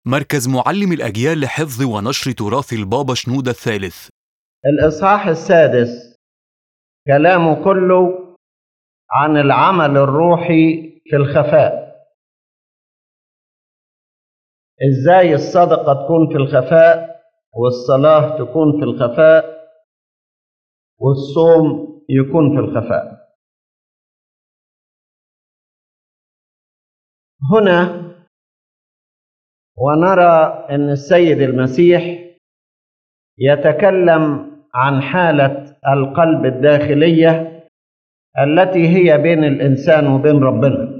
مركز معلم الأجيال لحفظ ونشر تراث البابا شنودة الثالث الإصحاح السادس كلامه كله عن العمل الروحي في الخفاء إزاي الصدقة تكون في الخفاء والصلاة تكون في الخفاء والصوم يكون في الخفاء هنا ونرى أن السيد المسيح يتكلم عن حالة القلب الداخلية التي هي بين الإنسان وبين ربنا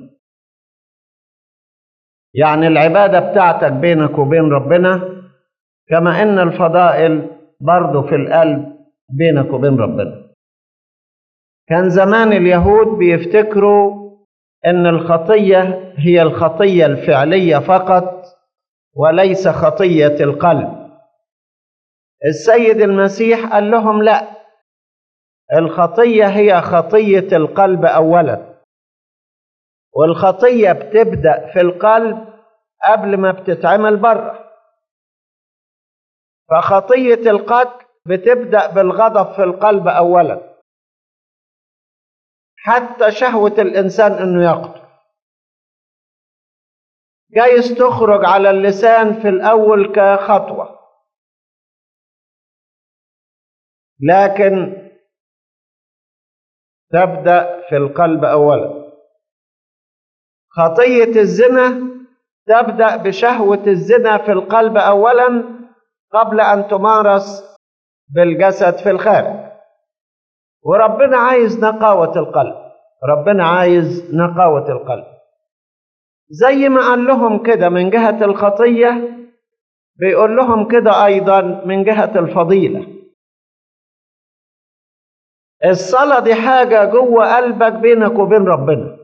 يعني العبادة بتاعتك بينك وبين ربنا كما أن الفضائل برضو في القلب بينك وبين ربنا كان زمان اليهود بيفتكروا أن الخطية هي الخطية الفعلية فقط وليس خطية القلب السيد المسيح قال لهم لا الخطية هي خطية القلب أولا والخطية بتبدأ في القلب قبل ما بتتعمل بره فخطية القتل بتبدأ بالغضب في القلب أولا حتى شهوة الإنسان إنه يقتل جايز تخرج على اللسان في الأول كخطوة لكن تبدأ في القلب أولا خطية الزنا تبدأ بشهوة الزنا في القلب أولا قبل أن تمارس بالجسد في الخارج وربنا عايز نقاوة القلب ربنا عايز نقاوة القلب زي ما قال لهم كده من جهة الخطية بيقول لهم كده أيضا من جهة الفضيلة الصلاة دي حاجة جوه قلبك بينك وبين ربنا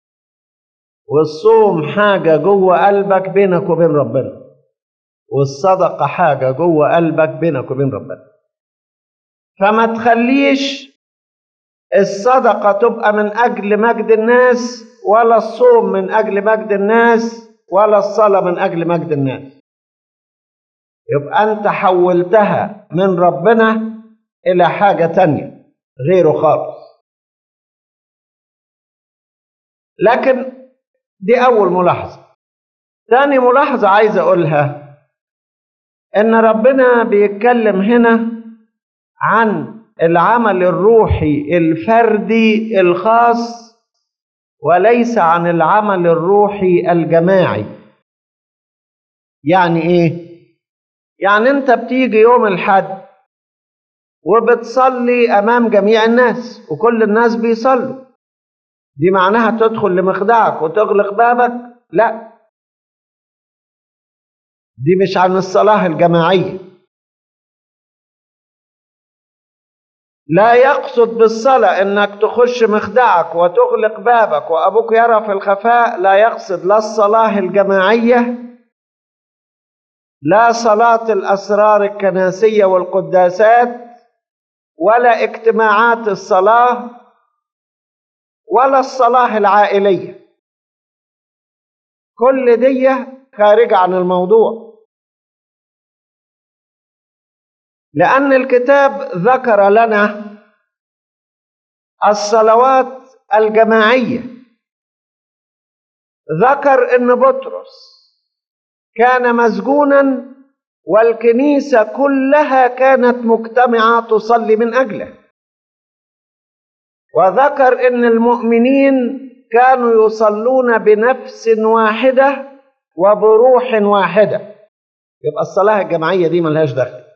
والصوم حاجة جوه قلبك بينك وبين ربنا والصدقة حاجة جوه قلبك بينك وبين ربنا فما تخليش الصدقة تبقى من أجل مجد الناس ولا الصوم من أجل مجد الناس ولا الصلاة من أجل مجد الناس يبقى أنت حولتها من ربنا إلى حاجة تانية غيره خالص لكن دي أول ملاحظة تاني ملاحظة عايز أقولها إن ربنا بيتكلم هنا عن العمل الروحي الفردي الخاص وليس عن العمل الروحي الجماعي يعني ايه يعني انت بتيجي يوم الحد وبتصلي امام جميع الناس وكل الناس بيصلوا دي معناها تدخل لمخدعك وتغلق بابك لا دي مش عن الصلاه الجماعيه لا يقصد بالصلاة انك تخش مخدعك وتغلق بابك وابوك يرى في الخفاء لا يقصد لا الصلاة الجماعية لا صلاة الاسرار الكناسية والقداسات ولا اجتماعات الصلاة ولا الصلاة العائلية كل دي خارجة عن الموضوع لأن الكتاب ذكر لنا الصلوات الجماعية ذكر أن بطرس كان مسجونا والكنيسة كلها كانت مجتمعة تصلي من أجله وذكر أن المؤمنين كانوا يصلون بنفس واحدة وبروح واحدة يبقى الصلاة الجماعية دي ملهاش دخل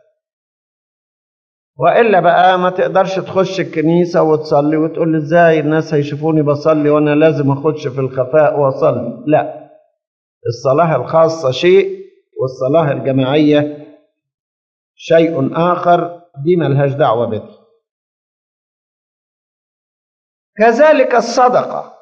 والا بقى ما تقدرش تخش الكنيسه وتصلي وتقول ازاي الناس هيشوفوني بصلي وانا لازم اخش في الخفاء واصلي لا الصلاه الخاصه شيء والصلاه الجماعيه شيء اخر دي ملهاش دعوه به كذلك الصدقه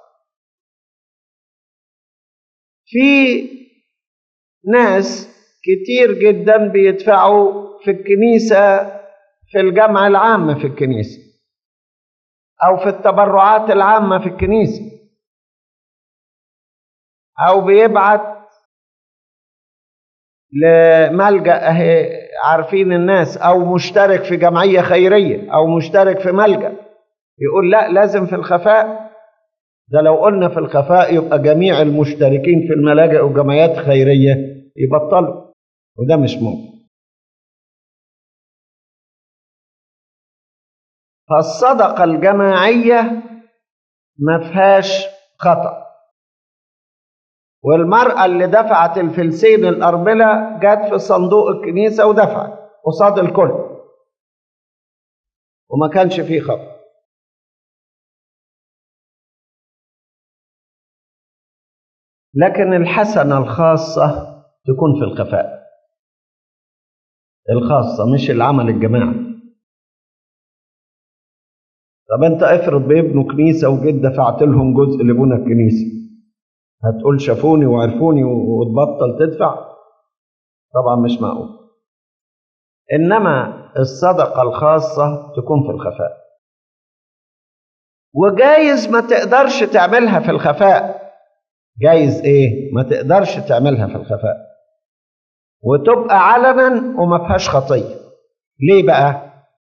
في ناس كتير جدا بيدفعوا في الكنيسه في الجمع العام في الكنيسة أو في التبرعات العامة في الكنيسة أو بيبعت لملجأ اهي عارفين الناس او مشترك في جمعية خيرية او مشترك في ملجأ يقول لا لازم في الخفاء ده لو قلنا في الخفاء يبقى جميع المشتركين في الملاجئ والجمعيات الخيرية يبطلوا وده مش ممكن فالصدقة الجماعية ما فيهاش خطأ والمرأة اللي دفعت الفلسين الأرملة جت في صندوق الكنيسة ودفعت قصاد الكل وما كانش فيه خطأ لكن الحسنة الخاصة تكون في الخفاء الخاصة مش العمل الجماعي طب انت افرض بيبنوا كنيسة وجيت دفعت لهم جزء لبنى الكنيسة هتقول شافوني وعرفوني وتبطل تدفع طبعا مش معقول انما الصدقة الخاصة تكون في الخفاء وجايز ما تقدرش تعملها في الخفاء جايز ايه ما تقدرش تعملها في الخفاء وتبقى علنا وما فيهاش خطيه ليه بقى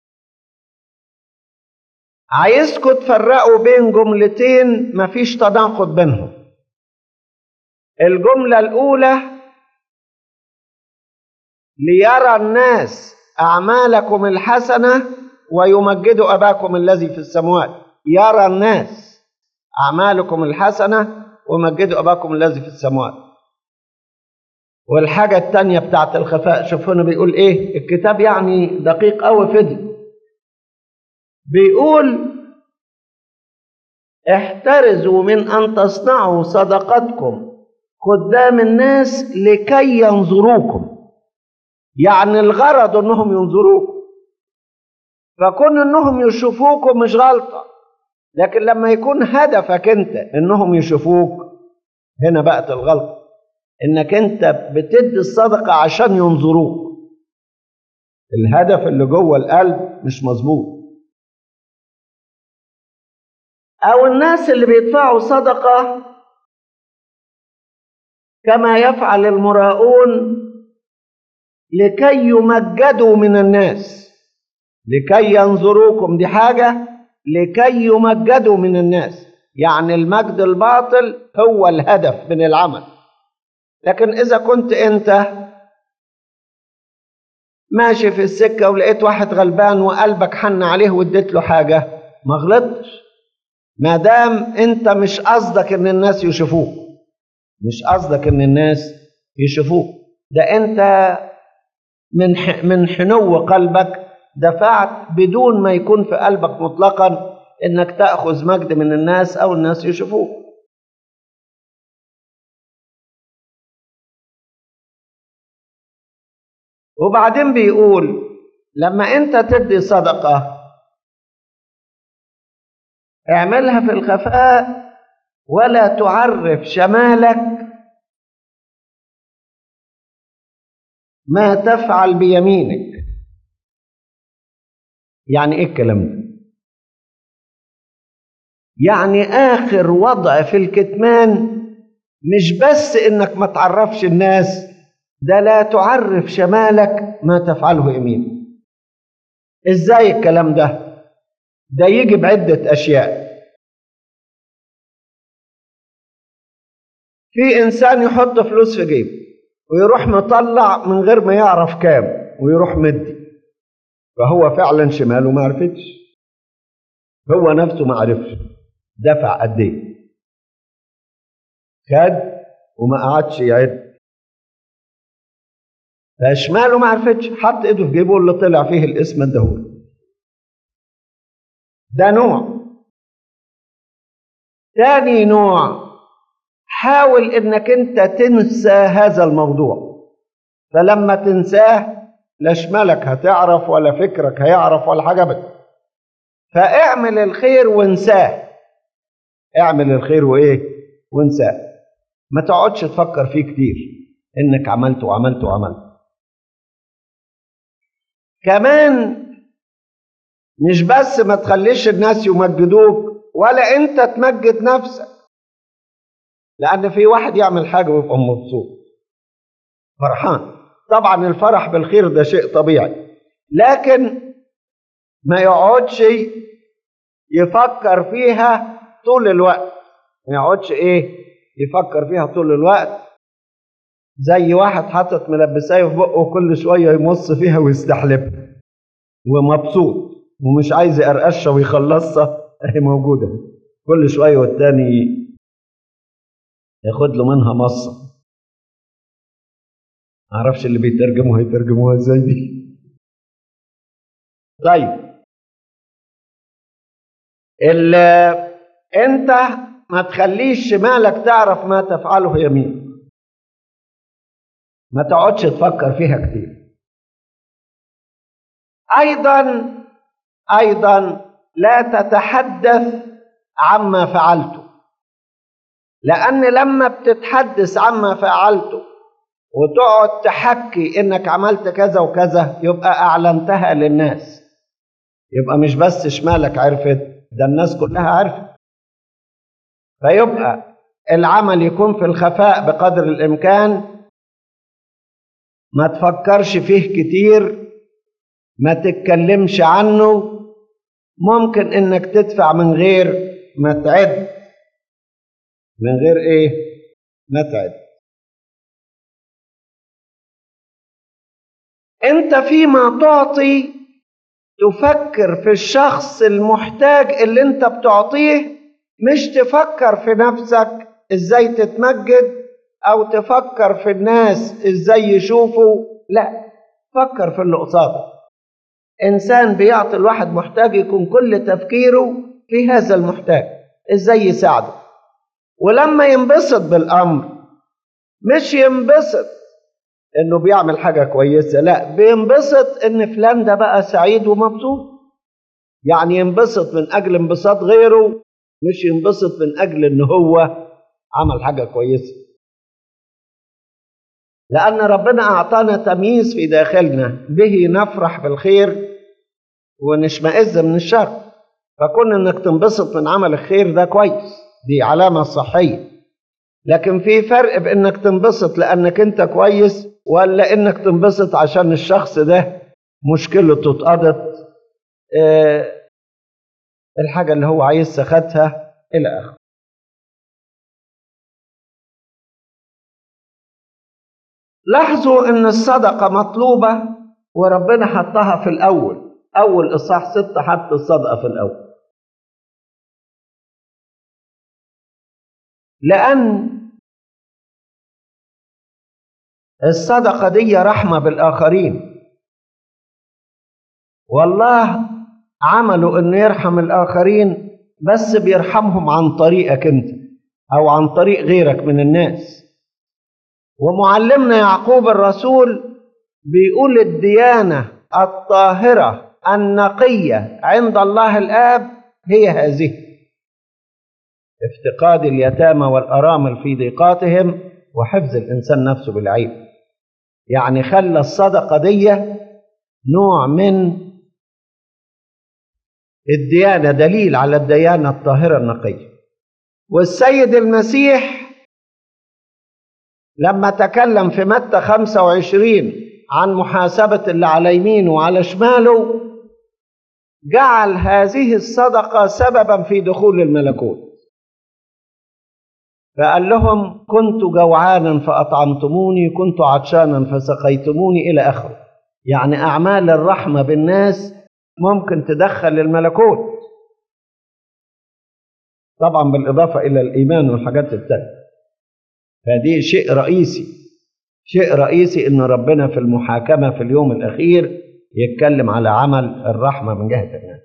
عايزكم تفرقوا بين جملتين مفيش تناقض بينهم الجمله الاولى ليرى الناس اعمالكم الحسنه ويمجدوا اباكم الذي في السماوات يرى الناس اعمالكم الحسنه ومجدوا أباكم الذي في السماوات والحاجة التانية بتاعت الخفاء شوف هنا بيقول إيه الكتاب يعني دقيق أوي في دي بيقول احترزوا من أن تصنعوا صدقتكم قدام الناس لكي ينظروكم يعني الغرض انهم ينظروكم فكون انهم يشوفوكم مش غلطه لكن لما يكون هدفك انت انهم يشوفوك هنا بقت الغلطه انك انت بتدي الصدقه عشان ينظروك الهدف اللي جوه القلب مش مظبوط او الناس اللي بيدفعوا صدقه كما يفعل المراؤون لكي يمجدوا من الناس لكي ينظروكم دي حاجه لكي يمجدوا من الناس يعني المجد الباطل هو الهدف من العمل لكن اذا كنت انت ماشي في السكه ولقيت واحد غلبان وقلبك حن عليه واديت له حاجه ما غلطتش ما دام انت مش قصدك ان الناس يشوفوك مش قصدك ان الناس يشوفوك ده انت من من حنو قلبك دفعت بدون ما يكون في قلبك مطلقا انك تاخذ مجد من الناس او الناس يشوفوك وبعدين بيقول لما انت تدي صدقه اعملها في الخفاء ولا تعرف شمالك ما تفعل بيمينك يعني ايه الكلام ده يعني اخر وضع في الكتمان مش بس انك ما تعرفش الناس ده لا تعرف شمالك ما تفعله يمينك ازاي الكلام ده ده يجي بعدة اشياء في انسان يحط فلوس في جيبه ويروح مطلع من غير ما يعرف كام ويروح مدي فهو فعلا شماله ما عرفتش هو نفسه ما عرفش دفع قد ايه خد وما قعدش يعد فشماله ما عرفتش حط ايده في جيبه اللي طلع فيه الاسم اداهوله ده نوع تاني نوع حاول انك انت تنسى هذا الموضوع فلما تنساه لا شمالك هتعرف ولا فكرك هيعرف ولا حاجه بد فاعمل الخير وانساه اعمل الخير وايه وانساه ما تقعدش تفكر فيه كتير انك عملت وعملت وعملت كمان مش بس ما تخليش الناس يمجدوك ولا انت تمجد نفسك لان في واحد يعمل حاجه ويبقى مبسوط فرحان طبعا الفرح بالخير ده شيء طبيعي لكن ما يقعدش يفكر فيها طول الوقت ما يقعدش ايه يفكر فيها طول الوقت زي واحد حاطط ملبسايه في بقه كل شويه يمص فيها ويستحلبها ومبسوط ومش عايز يقرقشها ويخلصها اهي موجوده كل شويه والتاني ياخد له منها مصه معرفش اللي بيترجموا هيترجموها ازاي دي طيب ال انت ما تخليش شمالك تعرف ما تفعله يمينك ما تقعدش تفكر فيها كتير ايضا ايضا لا تتحدث عما فعلته لان لما بتتحدث عما فعلته وتقعد تحكي انك عملت كذا وكذا يبقى اعلنتها للناس يبقى مش بس شمالك عرفت ده الناس كلها عرفت فيبقى العمل يكون في الخفاء بقدر الامكان ما تفكرش فيه كتير ما تتكلمش عنه ممكن انك تدفع من غير ما تعد من غير ايه ما تعد انت فيما تعطي تفكر في الشخص المحتاج اللي انت بتعطيه مش تفكر في نفسك ازاي تتمجد او تفكر في الناس ازاي يشوفوا لا فكر في اللي قصادك انسان بيعطي الواحد محتاج يكون كل تفكيره في هذا المحتاج ازاي يساعده ولما ينبسط بالامر مش ينبسط انه بيعمل حاجه كويسه لا بينبسط ان فلان ده بقى سعيد ومبسوط يعني ينبسط من اجل انبساط غيره مش ينبسط من اجل ان هو عمل حاجه كويسه لان ربنا اعطانا تمييز في داخلنا به نفرح بالخير ونشمئز من الشر فكون انك تنبسط من عمل الخير ده كويس دي علامه صحيه لكن في فرق بانك تنبسط لانك انت كويس ولا انك تنبسط عشان الشخص ده مشكلته اتقضت اه الحاجه اللي هو عايزها خدها الى اخره لاحظوا ان الصدقه مطلوبه وربنا حطها في الاول اول اصحاح ستة حط الصدقه في الاول لان الصدقة دي رحمة بالآخرين والله عملوا إنه يرحم الآخرين بس بيرحمهم عن طريقك أنت أو عن طريق غيرك من الناس ومعلمنا يعقوب الرسول بيقول الديانة الطاهرة النقية عند الله الآب هي هذه افتقاد اليتامى والأرامل في ضيقاتهم وحفظ الإنسان نفسه بالعيب يعني خلى الصدقة دي نوع من الديانة دليل على الديانة الطاهرة النقية والسيد المسيح لما تكلم في متى 25 عن محاسبة اللي على يمينه وعلى شماله جعل هذه الصدقة سببا في دخول الملكوت فقال لهم كنت جوعانا فأطعمتموني كنت عطشانا فسقيتموني إلى آخره يعني أعمال الرحمة بالناس ممكن تدخل الملكوت طبعا بالإضافة إلى الإيمان والحاجات التانية فدي شيء رئيسي شيء رئيسي إن ربنا في المحاكمة في اليوم الأخير يتكلم على عمل الرحمة من جهة الناس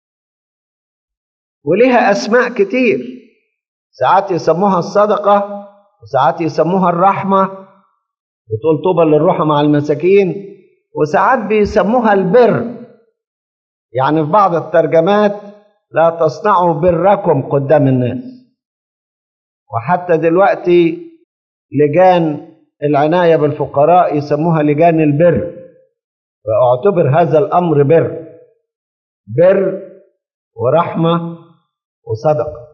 وليها أسماء كتير ساعات يسموها الصدقة وساعات يسموها الرحمة وتقول طوبى للرحمة مع المساكين وساعات بيسموها البر يعني في بعض الترجمات لا تصنعوا بركم قدام الناس وحتى دلوقتي لجان العناية بالفقراء يسموها لجان البر واعتبر هذا الأمر بر بر ورحمة وصدقة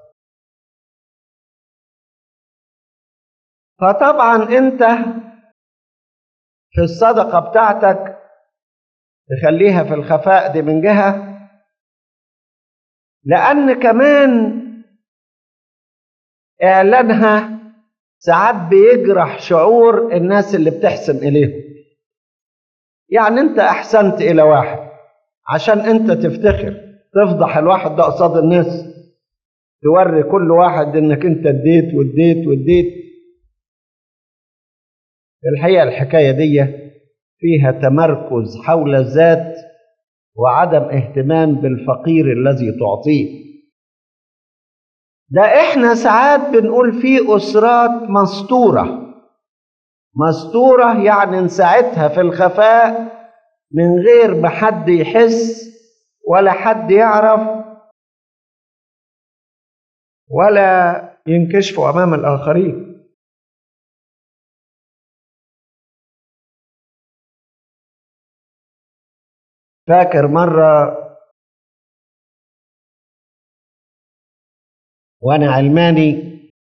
فطبعا انت في الصدقة بتاعتك تخليها في الخفاء دي من جهة لأن كمان إعلانها ساعات بيجرح شعور الناس اللي بتحسن إليهم يعني أنت أحسنت إلى واحد عشان أنت تفتخر تفضح الواحد ده قصاد الناس توري كل واحد إنك أنت اديت واديت واديت الحقيقة الحكاية دي فيها تمركز حول الذات وعدم اهتمام بالفقير الذي تعطيه ده احنا ساعات بنقول في اسرات مستوره مستوره يعني نساعدها في الخفاء من غير ما حد يحس ولا حد يعرف ولا ينكشفوا امام الاخرين فاكر مره وانا علماني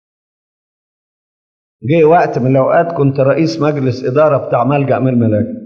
جه وقت من الاوقات كنت رئيس مجلس اداره بتاع ملجا من الملاجئ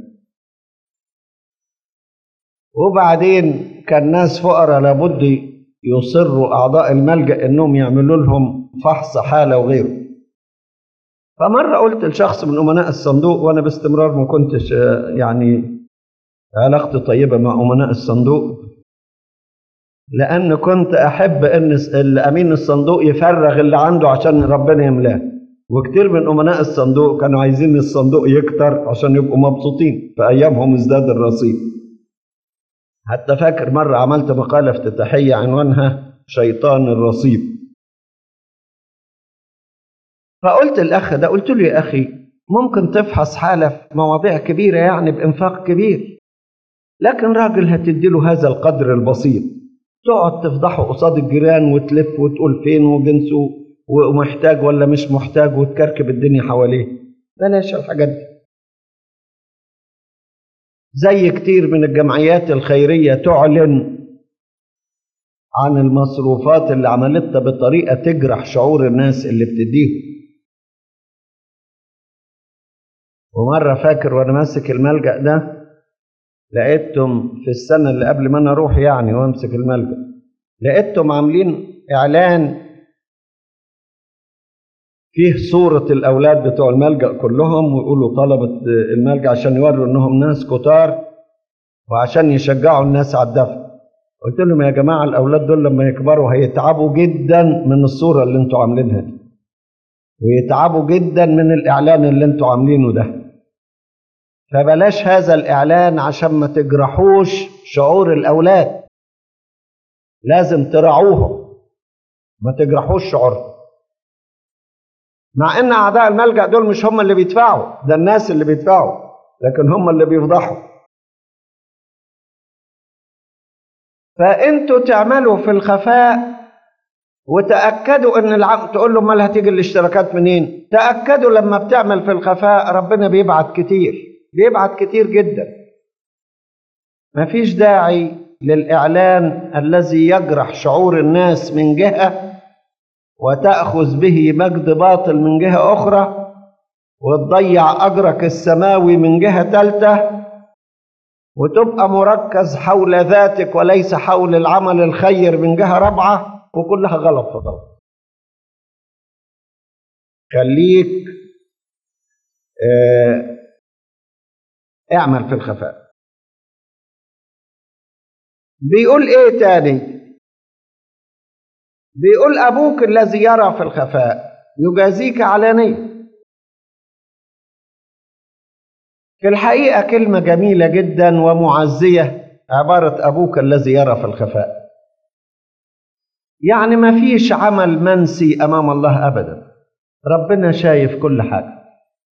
وبعدين كان ناس فقراء لابد يصروا اعضاء الملجا انهم يعملوا لهم فحص حاله وغيره فمره قلت لشخص من امناء الصندوق وانا باستمرار ما كنتش يعني علاقتي طيبه مع امناء الصندوق لأن كنت أحب إن الأمين الصندوق يفرغ اللي عنده عشان ربنا يملاه وكتير من أمناء الصندوق كانوا عايزين الصندوق يكتر عشان يبقوا مبسوطين في أيامهم ازداد الرصيد حتى فاكر مرة عملت مقالة افتتاحية عنوانها شيطان الرصيد فقلت الأخ ده قلت له يا أخي ممكن تفحص حالة في مواضيع كبيرة يعني بإنفاق كبير لكن راجل هتديله هذا القدر البسيط تقعد تفضحه قصاد الجيران وتلف وتقول فين وجنسه ومحتاج ولا مش محتاج وتكركب الدنيا حواليه بلاش الحاجات دي زي كتير من الجمعيات الخيرية تعلن عن المصروفات اللي عملتها بطريقة تجرح شعور الناس اللي بتديهم ومرة فاكر وأنا ماسك الملجأ ده لقيتهم في السنة اللي قبل ما أنا أروح يعني وأمسك الملجأ لقيتهم عاملين إعلان فيه صورة الأولاد بتوع الملجأ كلهم ويقولوا طلبة الملجأ عشان يوروا إنهم ناس كتار وعشان يشجعوا الناس على الدفع قلت لهم يا جماعة الأولاد دول لما يكبروا هيتعبوا جدا من الصورة اللي انتوا عاملينها دي ويتعبوا جدا من الإعلان اللي انتوا عاملينه ده فبلاش هذا الإعلان عشان ما تجرحوش شعور الأولاد لازم تراعوهم ما تجرحوش شعورهم مع ان اعداء الملجا دول مش هم اللي بيدفعوا ده الناس اللي بيدفعوا لكن هم اللي بيفضحوا فانتوا تعملوا في الخفاء وتاكدوا ان العقد تقول له امال هتيجي الاشتراكات منين تاكدوا لما بتعمل في الخفاء ربنا بيبعت كتير بيبعت كتير جدا مفيش داعي للاعلان الذي يجرح شعور الناس من جهه وتأخذ به مجد باطل من جهة أخرى وتضيع أجرك السماوي من جهة ثالثة وتبقى مركز حول ذاتك وليس حول العمل الخير من جهة رابعة وكلها غلط في غلط خليك اه اعمل في الخفاء بيقول ايه تاني بيقول أبوك الذي يرى في الخفاء يجازيك علانية في الحقيقة كلمة جميلة جدا ومعزية عبارة أبوك الذي يرى في الخفاء يعني ما فيش عمل منسي أمام الله أبدا ربنا شايف كل حاجة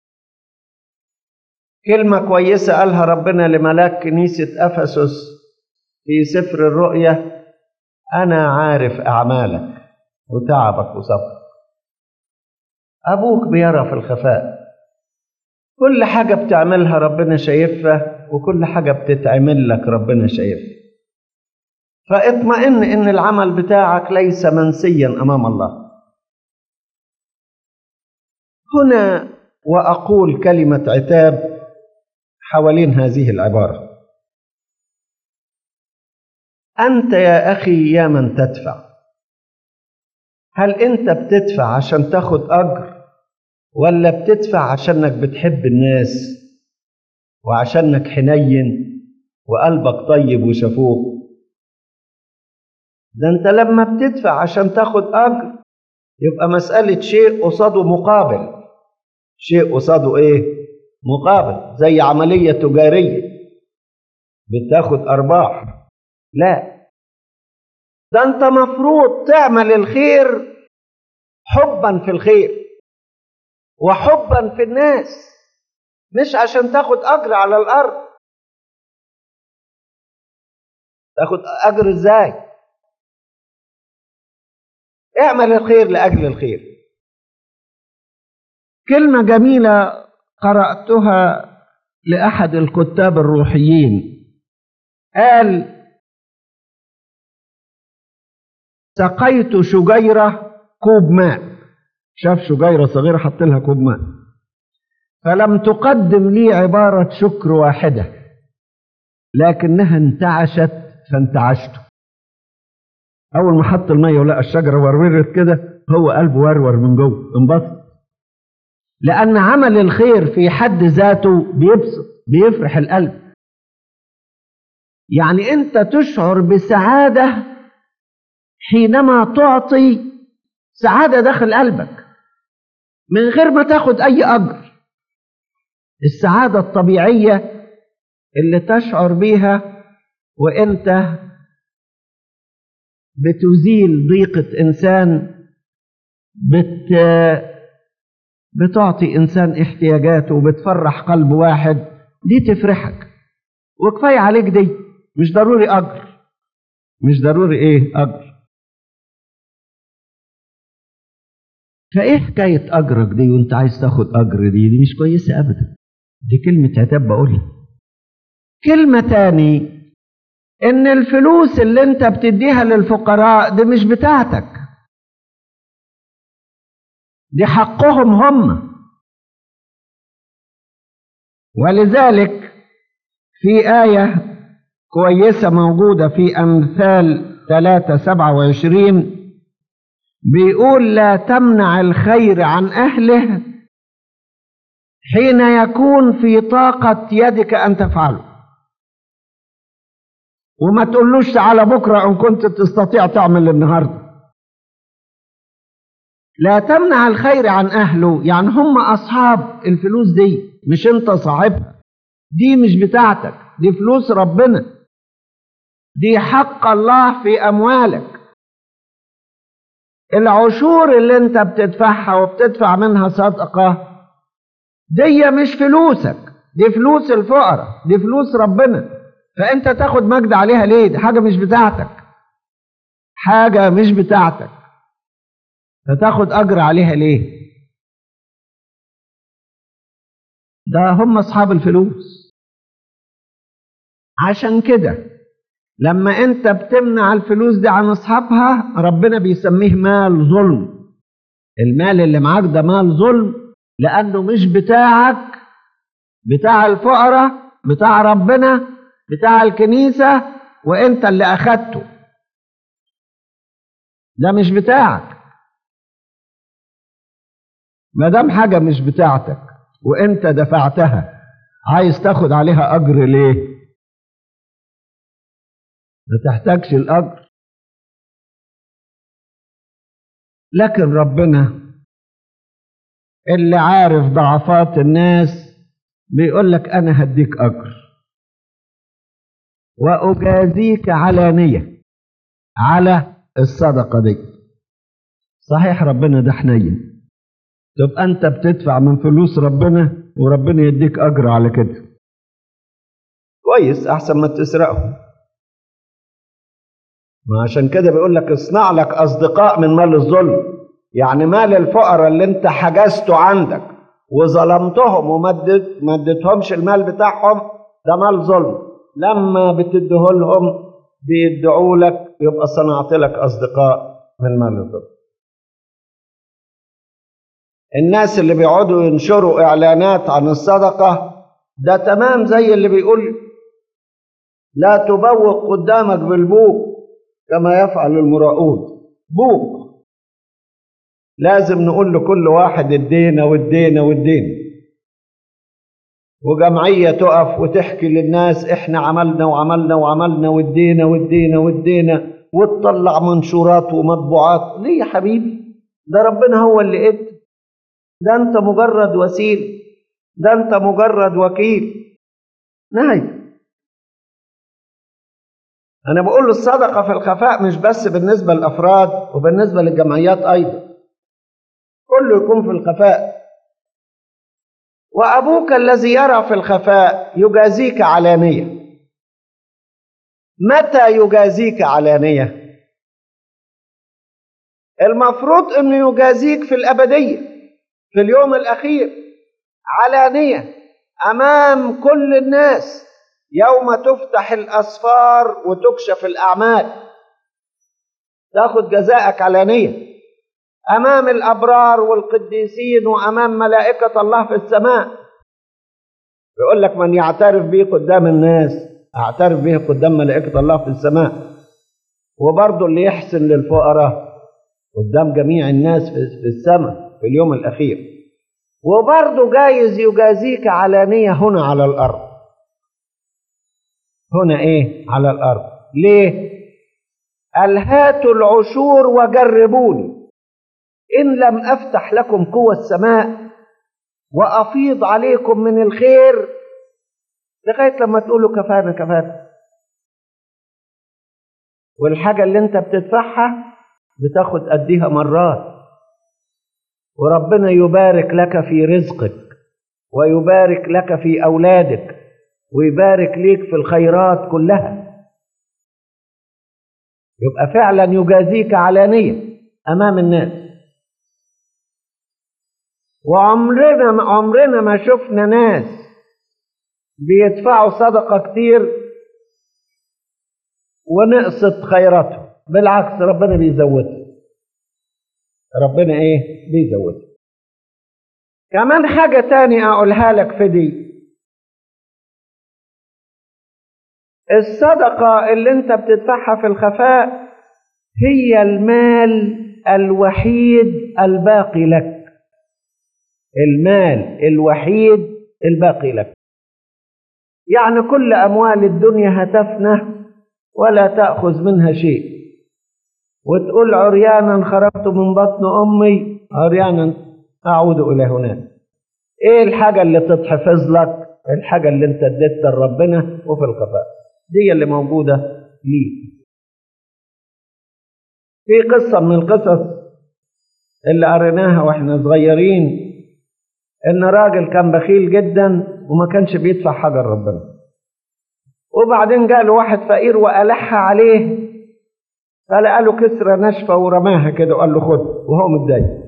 كلمة كويسة قالها ربنا لملاك كنيسة أفسس في سفر الرؤيا أنا عارف أعمالك وتعبك وصبرك أبوك بيرى في الخفاء كل حاجة بتعملها ربنا شايفها وكل حاجة بتتعمل لك ربنا شايفها فاطمئن إن العمل بتاعك ليس منسيا أمام الله هنا وأقول كلمة عتاب حوالين هذه العبارة أنت يا أخي يا من تدفع هل أنت بتدفع عشان تاخد أجر ولا بتدفع عشانك بتحب الناس وعشانك حنين وقلبك طيب وشفوق ده انت لما بتدفع عشان تاخد اجر يبقى مسألة شيء قصاده مقابل شيء قصاده ايه مقابل زي عملية تجارية بتاخد ارباح لا ده انت مفروض تعمل الخير حبا في الخير وحبا في الناس مش عشان تاخد اجر على الارض تاخد اجر ازاي اعمل الخير لاجل الخير كلمه جميله قراتها لاحد الكتاب الروحيين قال سقيت شجيره كوب ماء شاف شجيره صغيره حط لها كوب ماء فلم تقدم لي عباره شكر واحده لكنها انتعشت فانتعشت اول ما حط الميه ولقى الشجره ورورت كده هو قلبه ورور من جوه انبسط لان عمل الخير في حد ذاته بيبسط بيفرح القلب يعني انت تشعر بسعاده حينما تعطي سعاده داخل قلبك من غير ما تاخد اي اجر السعاده الطبيعيه اللي تشعر بيها وانت بتزيل ضيقة إنسان بت بتعطي إنسان احتياجاته وبتفرح قلب واحد دي تفرحك وكفاية عليك دي مش ضروري أجر مش ضروري إيه أجر فإيه حكاية أجرك دي وأنت عايز تاخد أجر دي دي مش كويسة أبدا دي كلمة عتاب بقولها كلمة تاني ان الفلوس اللي انت بتديها للفقراء دي مش بتاعتك دي حقهم هم ولذلك في آية كويسة موجودة في أمثال 3 27 بيقول لا تمنع الخير عن أهله حين يكون في طاقة يدك أن تفعله وما تقولوش تعالى بكرة إن كنت تستطيع تعمل النهاردة لا تمنع الخير عن أهله يعني هم أصحاب الفلوس دي مش أنت صاحبها دي مش بتاعتك دي فلوس ربنا دي حق الله في أموالك العشور اللي انت بتدفعها وبتدفع منها صدقة دي مش فلوسك دي فلوس الفقراء دي فلوس ربنا فانت تاخد مجد عليها ليه دي حاجه مش بتاعتك حاجه مش بتاعتك فتاخد اجر عليها ليه ده هم اصحاب الفلوس عشان كده لما انت بتمنع الفلوس دي عن اصحابها ربنا بيسميه مال ظلم المال اللي معاك ده مال ظلم لانه مش بتاعك بتاع الفقراء بتاع ربنا بتاع الكنيسة وانت اللي اخدته ده مش بتاعك ما دام حاجة مش بتاعتك وانت دفعتها عايز تاخد عليها اجر ليه ما تحتاجش الاجر لكن ربنا اللي عارف ضعفات الناس بيقول لك انا هديك اجر وأجازيك علانية على الصدقة دي صحيح ربنا ده حنين تبقى أنت بتدفع من فلوس ربنا وربنا يديك أجر على كده كويس أحسن ما تسرقهم ما عشان كده بيقول لك اصنع لك أصدقاء من مال الظلم يعني مال الفقراء اللي أنت حجزته عندك وظلمتهم وما اديتهمش المال بتاعهم ده مال ظلم لما بتديه لهم بيدعوا لك يبقى صنعت لك اصدقاء من مال الظلم الناس اللي بيقعدوا ينشروا اعلانات عن الصدقه ده تمام زي اللي بيقول لا تبوق قدامك بالبوق كما يفعل المراؤون بوق لازم نقول لكل واحد ادينا وادينا وادينا وجمعية تقف وتحكي للناس احنا عملنا وعملنا وعملنا وادينا وادينا وادينا وتطلع منشورات ومطبوعات ليه يا حبيبي ده ربنا هو اللي ادى ده انت مجرد وسيله ده انت مجرد وكيل نهي انا بقول الصدقه في الخفاء مش بس بالنسبه للافراد وبالنسبه للجمعيات ايضا كله يكون في الخفاء وابوك الذي يرى في الخفاء يجازيك علانيه متى يجازيك علانيه المفروض انه يجازيك في الابديه في اليوم الاخير علانيه امام كل الناس يوم تفتح الاسفار وتكشف الاعمال تاخذ جزاءك علانيه امام الابرار والقديسين وامام ملائكه الله في السماء يقول لك من يعترف به قدام الناس اعترف به قدام ملائكه الله في السماء وبرضه اللي يحسن للفقراء قدام جميع الناس في السماء في اليوم الاخير وبرضه جايز يجازيك علانيه هنا على الارض هنا ايه على الارض ليه قال هاتوا العشور وجربوني ان لم افتح لكم قوى السماء وافيض عليكم من الخير لغايه لما تقولوا كفانا كفانا والحاجه اللي انت بتدفعها بتاخد قديها مرات وربنا يبارك لك في رزقك ويبارك لك في اولادك ويبارك ليك في الخيرات كلها يبقى فعلا يجازيك علانيه امام الناس وعمرنا عمرنا ما شفنا ناس بيدفعوا صدقه كتير ونقصت خيراتهم بالعكس ربنا بيزودها ربنا ايه بيزودها كمان حاجة تاني أقولها لك في دي الصدقة اللي أنت بتدفعها في الخفاء هي المال الوحيد الباقي لك المال الوحيد الباقي لك يعني كل أموال الدنيا هتفنى ولا تأخذ منها شيء وتقول عريانا خرجت من بطن أمي عريانا أعود إلى هناك إيه الحاجة اللي تتحفظ لك الحاجة اللي أنت اديتها لربنا وفي الخفاء دي اللي موجودة ليك في قصة من القصص اللي قريناها واحنا صغيرين ان راجل كان بخيل جدا وما كانش بيدفع حاجة لربنا وبعدين جاء له واحد فقير وألح عليه فلقى له كسرة ناشفة ورماها كده وقال له خد وهو متضايق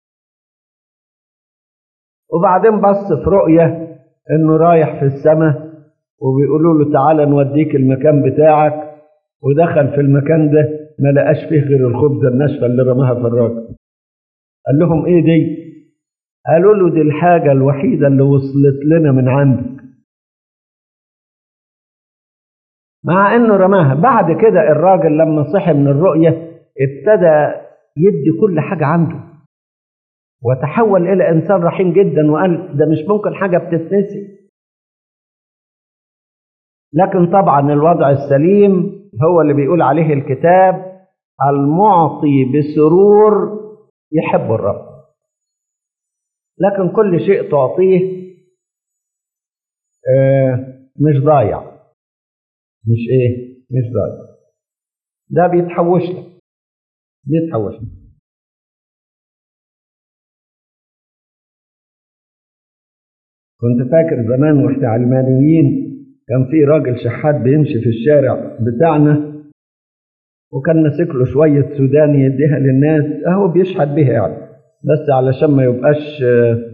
وبعدين بص في رؤية انه رايح في السماء وبيقولوا له تعالى نوديك المكان بتاعك ودخل في المكان ده ما لقاش فيه غير الخبزة الناشفة اللي رماها في الراجل قال لهم ايه دي قالوا له دي الحاجة الوحيدة اللي وصلت لنا من عندك مع انه رماها بعد كده الراجل لما صحي من الرؤية ابتدى يدي كل حاجة عنده وتحول إلى إنسان رحيم جدا وقال ده مش ممكن حاجة بتتنسي لكن طبعا الوضع السليم هو اللي بيقول عليه الكتاب المعطي بسرور يحب الرب لكن كل شيء تعطيه مش ضايع مش ايه مش ضايع ده بيتحوش لك بيتحوش لك كنت فاكر زمان واحنا علمانيين كان في راجل شحات بيمشي في الشارع بتاعنا وكان ماسك له شويه سوداني يديها للناس اهو بيشحت بيها يعني بس علشان ما يبقاش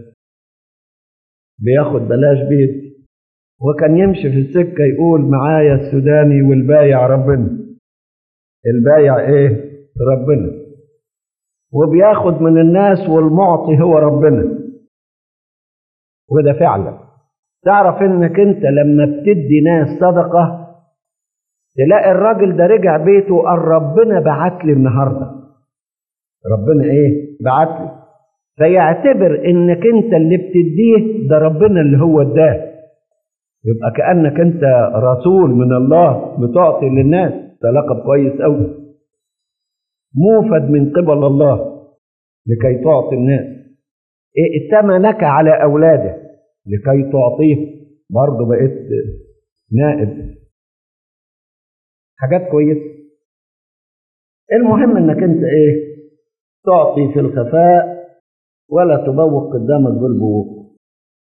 بياخد بلاش بيت وكان يمشي في السكه يقول معايا السوداني والبايع ربنا البايع ايه ربنا وبياخد من الناس والمعطي هو ربنا وده فعلا تعرف انك انت لما بتدي ناس صدقة تلاقي الراجل ده رجع بيته قال ربنا بعت لي النهارده ربنا ايه بعت لي فيعتبر انك انت اللي بتديه ده ربنا اللي هو اداه يبقى كانك انت رسول من الله بتعطي للناس ده لقب كويس قوي موفد من قبل الله لكي تعطي الناس ائتمنك على اولاده لكي تعطيه برضه بقيت نائب حاجات كويسه المهم انك انت ايه تعطي في الخفاء ولا تبوق قدامك بالبوق